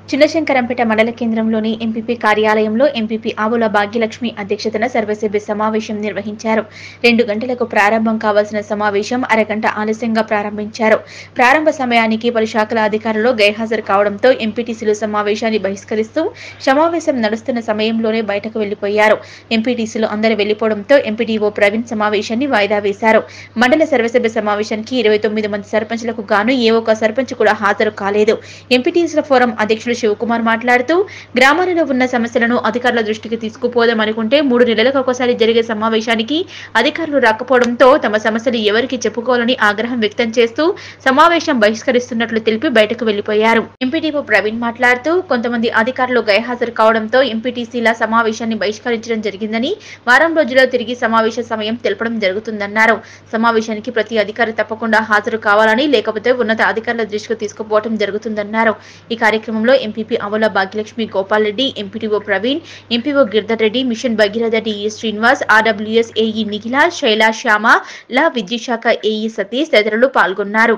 చిన్నశంకరంపేట మండల కేంద్రంలోని ఎంపీపీ కార్యాలయంలో ఎంపీపీ ఆవుల భాగ్యలక్ష్మి అధ్యక్షతన సర్వసభ్య సమావేశం నిర్వహించారు రెండు గంటలకు ప్రారంభం కావాల్సిన సమావేశం అరగంట ఆలస్యంగా ప్రారంభించారు ప్రారంభ సమయానికి పలు శాఖల అధికారులు గైర్హాజరు కావడంతో ఎంపీటీసీలు సమావేశాన్ని బహిష్కరిస్తూ సమావేశం నడుస్తున్న సమయంలోనే బయటకు వెళ్లిపోయారు ఎంపీటీసీలు అందరూ వెళ్లిపోవడంతో ఎంపీడీఓ ప్రవీణ్ సమావేశాన్ని వాయిదా వేశారు మండల సర్వసభ్య సమావేశానికి ఇరవై తొమ్మిది మంది సర్పంచ్లకు గాను ఏ ఒక్క సర్పంచ్ కూడా హాజరు కాలేదు ఎంపీటీసీల ఫోరం అధ్యక్షుడు శివకుమార్ మాట్లాడుతూ గ్రామాలలో ఉన్న సమస్యలను అధికారుల దృష్టికి తీసుకుపోదాం అనుకుంటే మూడు నెలలకు ఒకసారి జరిగే సమావేశానికి అధికారులు రాకపోవడంతో తమ సమస్యలు ఎవరికి చెప్పుకోవాలని ఆగ్రహం వ్యక్తం చేస్తూ సమావేశం బహిష్కరిస్తున్నట్లు తెలిపి బయటకు వెళ్లిపోయారు ఎంపీడీఓ ప్రవీణ్ మాట్లాడుతూ కొంతమంది అధికారులు గైహాజరు కావడంతో ఎంపీటీసీల సమావేశాన్ని బహిష్కరించడం జరిగిందని వారం రోజుల్లో తిరిగి సమావేశ సమయం తెలపడం జరుగుతుందన్నారు సమావేశానికి ప్రతి అధికారి తప్పకుండా హాజరు కావాలని లేకపోతే ఉన్నత అధికారుల దృష్టికి తీసుకుపోవడం జరుగుతుందన్నారు ఈ కార్యక్రమంలో MPP Avala Bhagyalakshmi Gopal Reddy MPTO Praveen MPO Giridhar Reddy mission Bhagiratha DE Srinivas RWS AE Nikhila Shaila Shyamala విద్యుత్ శాఖ ఏఈ సతీష్ తదితరులు పాల్గొన్నారు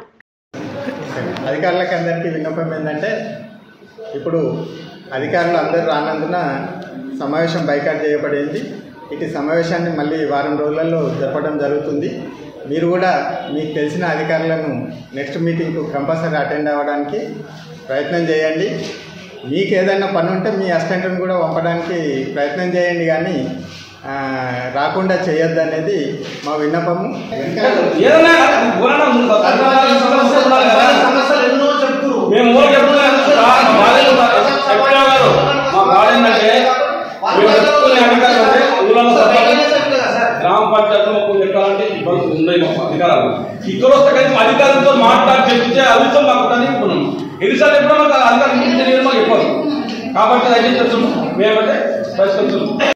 అధికారులకు అందరికీ విన్నపం ఏంటంటే ఇప్పుడు అధికారులు అందరూ రానందున సమావేశం బైకాట్ చేయబడింది ఇటు సమావేశాన్ని మళ్ళీ వారం రోజులలో జరపడం జరుగుతుంది మీరు కూడా మీకు తెలిసిన అధికారులను నెక్స్ట్ మీటింగ్కు కంపల్సరీ అటెండ్ అవ్వడానికి ప్రయత్నం చేయండి మీకు ఏదైనా పని ఉంటే మీ అసిస్టెంట్ని కూడా పంపడానికి ప్రయత్నం చేయండి కానీ ఆ, రాకుండా చేయొద్దు అనేది మా విన్నపము ఏదైనా అది ఘోరణ ఉంది కదా. సమస్య ఉండాలి కదా. మేము ఊరికి ఎప్పుడు మా బాధ ఎక్కడ గారు మా బాధ ఏంటంటే మేము చెప్పుకునే అధికారులు అంటే ఊళ్ళలో సర్పంచ్, గ్రామ పంచాయతీ మాకు ఎక్కాలంటే ఇబ్బందులు ఉన్నాయి మాకు అధికారాలు ఇక్కడ వస్తే కానీ మా అధికారులతో మాట్లాడి చెప్తే అవితం మాకు ఉంటుంది అనుకున్నాం ఎన్నిసార్లు ఎప్పుడో మాకు అధికారులు తెలియదు మాకు చెప్పదు కాబట్టి దయచేసి చెప్తున్నాం మేమంటే పరిష్కరిస్తున్నాం